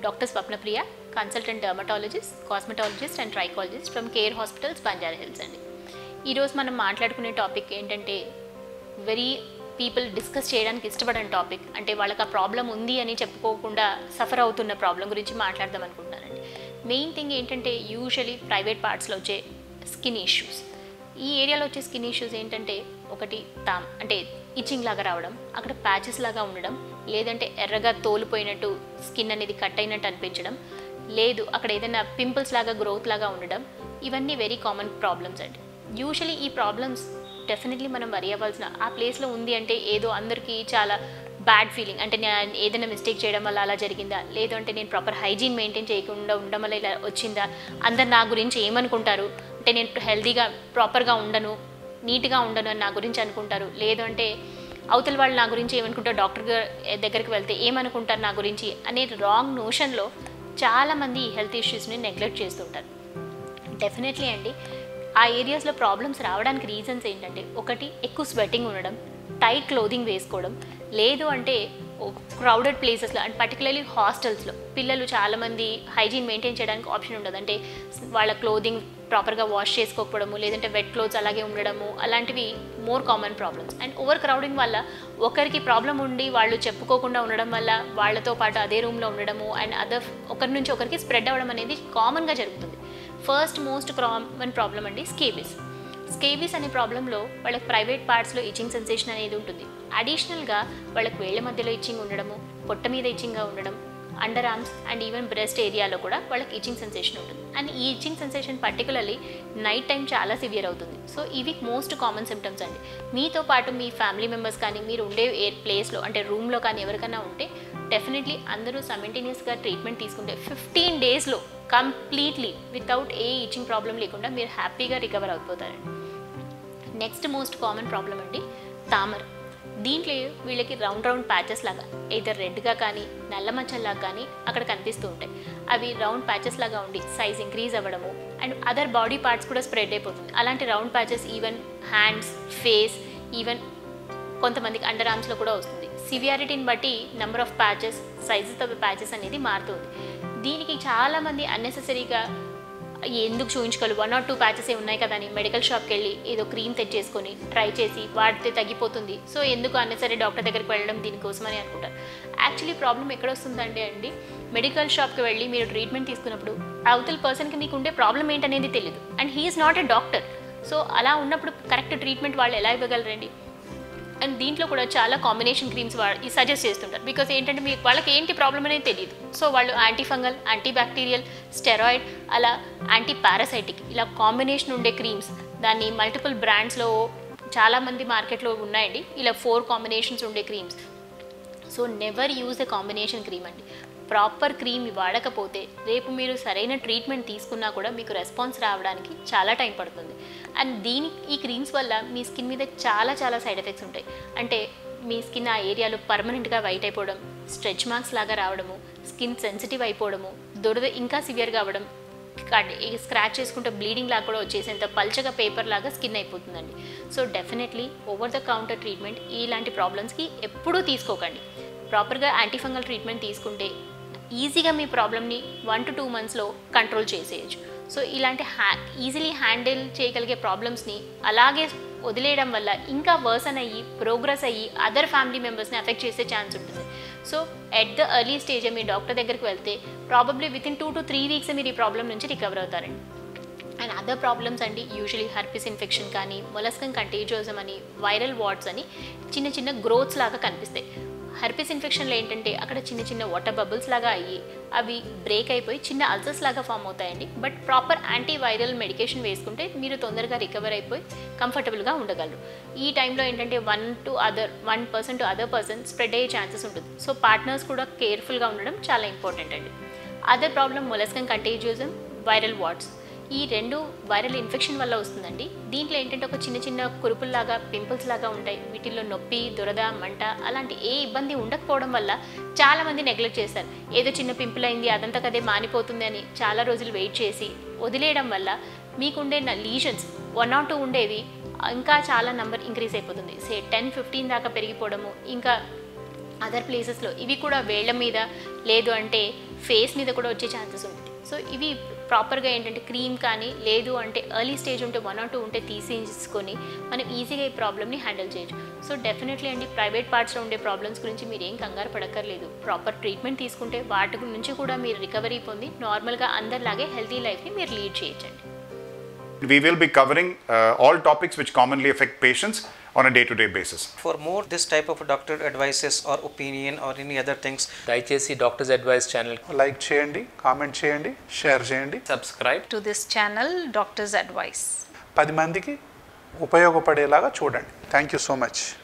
Dr. Swapnapriya, consultant dermatologist, cosmetologist and trichologist from Care Hospitals, Banjara Hills అండి ఈరోజు మనం మాట్లాడుకునే టాపిక్ ఏంటంటే వెరీ పీపుల్ డిస్కస్ చేయడానికి ఇష్టపడని టాపిక్ అంటే వాళ్ళకి ఆ ప్రాబ్లం ఉంది అని చెప్పుకోకుండా సఫర్ అవుతున్న ప్రాబ్లం గురించి మాట్లాడదాం అనుకుంటున్నానండి మెయిన్ థింగ్ ఏంటంటే యూజువలీ ప్రైవేట్ పార్ట్స్లో వచ్చే స్కిన్ ఇష్యూస్ ఈ ఏరియాలో వచ్చే స్కిన్ ఇష్యూస్ ఏంటంటే ఒకటి తామ్ అంటే ఇచ్చింగ్ లాగా రావడం అక్కడ ప్యాచెస్ లాగా ఉండడం లేదంటే ఎర్రగా తోలిపోయినట్టు స్కిన్ అనేది కట్ అయినట్టు అనిపించడం లేదు అక్కడ ఏదైనా పింపుల్స్ లాగా గ్రోత్ లాగా ఉండడం ఇవన్నీ వెరీ కామన్ ప్రాబ్లమ్స్ అండి యూజువలీ ఈ ప్రాబ్లమ్స్ డెఫినెట్లీ మనం వరి అవ్వాల్సిన ఆ ప్లేస్లో ఉంది అంటే ఏదో అందరికీ చాలా బ్యాడ్ ఫీలింగ్ అంటే నేను ఏదైనా మిస్టేక్ చేయడం వల్ల అలా జరిగిందా లేదు అంటే నేను ప్రాపర్ హైజీన్ మెయింటైన్ చేయకుండా ఉండడం వల్ల ఇలా వచ్చిందా అందరు నా గురించి ఏమనుకుంటారు అంటే నేను హెల్తీగా ప్రాపర్గా ఉండను నీట్గా ఉండను అని నా గురించి అనుకుంటారు లేదు అంటే అవతల వాళ్ళు నా గురించి ఏమనుకుంటారు డాక్టర్ గా- దగ్గరికి వెళ్తే ఏమనుకుంటారు నా గురించి అనే రాంగ్ నోషన్లో చాలామంది ఈ హెల్త్ ఇష్యూస్ని నెగ్లెక్ట్ చేస్తుంటారు డెఫినెట్లీ అండి ఆ ఏరియాస్లో ప్రాబ్లమ్స్ రావడానికి రీజన్స్ ఏంటంటే ఒకటి ఎక్కువ స్వెట్టింగ్ ఉండడం టైట్ క్లోదింగ్ వేసుకోవడం లేదు అంటే క్రౌడెడ్ ప్లేసెస్లో అండ్ పర్టికులర్లీ హాస్టల్స్లో పిల్లలు చాలామంది హైజీన్ మెయింటైన్ చేయడానికి ఆప్షన్ ఉండదు అంటే వాళ్ళ క్లోదింగ్ ప్రాపర్గా వాష్ చేసుకోకపోవడము లేదంటే వెట్ క్లోత్స్ అలాగే ఉండడము అలాంటివి more common problems and overcrowding వల్ల ఒకరికి ప్రాబ్లం ఉండి వాళ్ళు చెప్పుకోకుండా ఉండడం వల్ల వాళ్ళతో పాటు అదే రూమ్లో ఉండడము అండ్ అదర్ ఒకరి నుంచి ఒకరికి స్ప్రెడ్ అవ్వడం అనేది కామన్గా జరుగుతుంది ఫస్ట్ మోస్ట్ కామన్ ప్రాబ్లం అండి స్కేబిస్ స్కేబిస్ అనే ప్రాబ్లంలో వాళ్ళకి ప్రైవేట్ పార్ట్స్లో ఇచ్చింగ్ సెన్సేషన్ అనేది ఉంటుంది అడిషనల్గా వాళ్ళకి వేళ్ల మధ్యలో ఇచ్చింగ్ ఉండడము పొట్ట మీద ఇచ్చింగ్గా ఉండడం underarms and even breast ఏరియాలో కూడా వాళ్ళకి ఇచ్చింగ్ సెన్సేషన్ ఉంటుంది అండ్ ఈ itching sensation particularly night time చాలా సివియర్ అవుతుంది సో ఇవి మోస్ట్ కామన్ సిమ్టమ్స్ అండి మీతో పాటు మీ ఫ్యామిలీ మెంబర్స్ కానీ మీరు ఉండే ఏ ప్లేస్లో అంటే రూమ్లో కానీ ఎవరికైనా ఉంటే డెఫినెట్లీ అందరూ సమెంటేనియస్గా ట్రీట్మెంట్ తీసుకుంటే ఫిఫ్టీన్ డేస్లో completely without a itching problem లేకుండా మీరు హ్యాపీగా రికవర్ అయిపోతారండి నెక్స్ట్ మోస్ట్ కామన్ ప్రాబ్లం అండి తామర దీంట్లో వీళ్ళకి రౌండ్ రౌండ్ ప్యాచెస్ లాగా ఏదర్ రెడ్గా కానీ నల్ల మచ్చల్లాగా కానీ అక్కడ కనిపిస్తూ ఉంటాయి అవి రౌండ్ ప్యాచెస్ లాగా ఉండి సైజ్ ఇంక్రీజ్ అవ్వడము అండ్ అదర్ బాడీ పార్ట్స్ కూడా స్ప్రెడ్ అయిపోతుంది అలాంటి round patches even hands face even కొంతమందికి అండర్ ఆర్మ్స్లో కూడా వస్తుంది సివియారిటీని బట్టి number of patches sizes of patches అనేది మారుతుంది దీనికి చాలామంది అన్నెసెసరీగా ఎందుకు చూపించుకోవాలి వన్ ఆర్ టూ ప్యాచెస్ ఏ ఉన్నాయి కదా అని మెడికల్ షాప్కి వెళ్ళి ఏదో క్రీమ్ తెచ్చేసుకొని ట్రై చేసి వాడితే తగ్గిపోతుంది సో ఎందుకు అన్నెసరీ డాక్టర్ దగ్గరికి వెళ్ళడం దీనికోసమని అనుకుంటారు యాక్చువల్లీ ప్రాబ్లం ఎక్కడ వస్తుందంటే అండి మెడికల్ షాప్కి వెళ్ళి మీరు ట్రీట్మెంట్ తీసుకున్నప్పుడు అవతల పర్సన్కి మీకు ఉండే ప్రాబ్లం ఏంటనేది తెలియదు and he is not a doctor so అలా ఉన్నప్పుడు కరెక్ట్ ట్రీట్మెంట్ వాళ్ళు ఎలా ఇవ్వగలరండి అండ్ దీంట్లో కూడా చాలా కాంబినేషన్ క్రీమ్స్ వాడి సజెస్ట్ చేస్తుంటారు బికాస్ ఏంటంటే మీకు వాళ్ళకి ఏంటి ప్రాబ్లం అనేది తెలియదు సో వాళ్ళు antifungal antibacterial steroid అలా యాంటీ పారాసైటిక్ ఇలా కాంబినేషన్ ఉండే క్రీమ్స్ దాన్ని మల్టిపుల్ బ్రాండ్స్లో చాలామంది మార్కెట్లో ఉన్నాయండి ఇలా ఫోర్ కాంబినేషన్స్ ఉండే creams so never use a combination cream అండి ప్రాపర్ క్రీమ్ వాడకపోతే రేపు మీరు సరైన ట్రీట్మెంట్ తీసుకున్నా కూడా మీకు రెస్పాన్స్ రావడానికి చాలా టైం పడుతుంది అండ్ దీని ఈ క్రీమ్స్ వల్ల మీ స్కిన్ మీద చాలా చాలా సైడ్ ఎఫెక్ట్స్ ఉంటాయి అంటే మీ స్కిన్ ఆ ఏరియాలో పర్మనెంట్గా వైట్ అయిపోవడం స్ట్రెచ్ మార్క్స్ లాగా రావడము స్కిన్ సెన్సిటివ్ అయిపోవడము దురద ఇంకా సివియర్గా అవ్వడం స్క్రాచ్ చేసుకుంటే బ్లీడింగ్ లాగా కూడా వచ్చేసేంత పల్చగా పేపర్ లాగా స్కిన్ అయిపోతుందండి so definitely over the counter treatment ఇలాంటి ప్రాబ్లమ్స్కి ఎప్పుడూ తీసుకోకండి ప్రాపర్గా యాంటీఫంగల్ ట్రీట్మెంట్ తీసుకుంటే ఈజీగా మీ ప్రాబ్లమ్ని వన్ టు టూ మంత్స్లో కంట్రోల్ చేసేయచ్చు సో ఇలాంటి హ్యా ఈజీలీ హ్యాండిల్ చేయగలిగే ప్రాబ్లమ్స్ని అలాగే వదిలేయడం వల్ల ఇంకా వర్సన్ అయ్యి ప్రోగ్రెస్ అయ్యి అదర్ ఫ్యామిలీ మెంబర్స్ని ఎఫెక్ట్ చేసే ఛాన్స్ ఉంటుంది so at the early stage మీ డాక్టర్ దగ్గరికి వెళ్తే probably within two to three weeks మీరు ఈ ప్రాబ్లం నుంచి రికవర్ అవుతారండి అండ్ అదర్ ప్రాబ్లమ్స్ అండి యూజువలీ హర్పిస్ ఇన్ఫెక్షన్ కానీ మొలస్కన్ కంటేజియోజం అని వైరల్ వార్డ్స్ అని చిన్న చిన్న గ్రోత్స్ లాగా కనిపిస్తాయి హర్పిస్ ఇన్ఫెక్షన్లో ఏంటంటే అక్కడ చిన్న చిన్న వాటర్ బబుల్స్ లాగా అయ్యి అవి బ్రేక్ అయిపోయి చిన్న అల్సర్స్ లాగా ఫామ్ అవుతాయండి but proper antiviral medication వేసుకుంటే మీరు తొందరగా రికవర్ అయిపోయి కంఫర్టబుల్గా ఉండగలరు ఈ టైంలో ఏంటంటే one to other one person to other person spread అయ్యే ఛాన్సెస్ ఉంటుంది సో పార్ట్నర్స్ కూడా కేర్ఫుల్గా ఉండడం చాలా ఇంపార్టెంట్ అండి other problem molluscum contagiosum viral warts ఈ రెండు వైరల్ ఇన్ఫెక్షన్ వల్ల వస్తుందండి దీంట్లో ఏంటంటే ఒక చిన్న చిన్న కురుపుల్లాగా పింపుల్స్ లాగా ఉంటాయి వీటిల్లో నొప్పి దురద మంట అలాంటి ఏ ఇబ్బంది ఉండకపోవడం వల్ల చాలామంది నెగ్లెక్ట్ చేస్తారు ఏదో చిన్న పింపుల్ అయింది అదంతా కదే మానిపోతుంది అని చాలా రోజులు వెయిట్ చేసి వదిలేయడం వల్ల మీకుండే లీజన్స్ వన్ ఆర్ టూ ఉండేవి ఇంకా చాలా నంబర్ ఇంక్రీజ్ అయిపోతుంది సే టెన్ ఫిఫ్టీన్ దాకా పెరిగిపోవడము ఇంకా అదర్ ప్లేసెస్లో ఇవి కూడా వేళ్ల మీద లేదు అంటే ఫేస్ మీద కూడా వచ్చే ఛాన్సెస్ ఉంటుంది సో ఇవి ప్రాపర్గా ఏంటంటే క్రీమ్ కానీ లేదు అంటే ఎర్లీ స్టేజ్ ఉంటే వన్ ఆర్ టూ ఉంటే తీసేసుకొని మనం ఈజీగా ఈ ప్రాబ్లమ్ని హ్యాండిల్ చేయొచ్చు సో డెఫినెట్లీ అండి ప్రైవేట్ పార్ట్స్లో ఉండే ప్రాబ్లమ్స్ గురించి మీరు ఏం కంగారు పడక్కర్లేదు ప్రాపర్ ట్రీట్మెంట్ తీసుకుంటే వాటి నుంచి కూడా మీరు రికవరీ పొంది నార్మల్గా అందరిలాగే హెల్తీ లైఫ్ని మీరు లీడ్ చేయొచ్చండి We will be covering uh, all topics which commonly affect patients on a day to day basis. For more this type of doctor advices or opinion or any other things, దయచేసి doctors advice channel like చేయండి comment చేయండి share చేయండి subscribe to this channel, Doctor's Advice. పది మందికి ఉపయోగపడేలాగా చూడండి thank you so much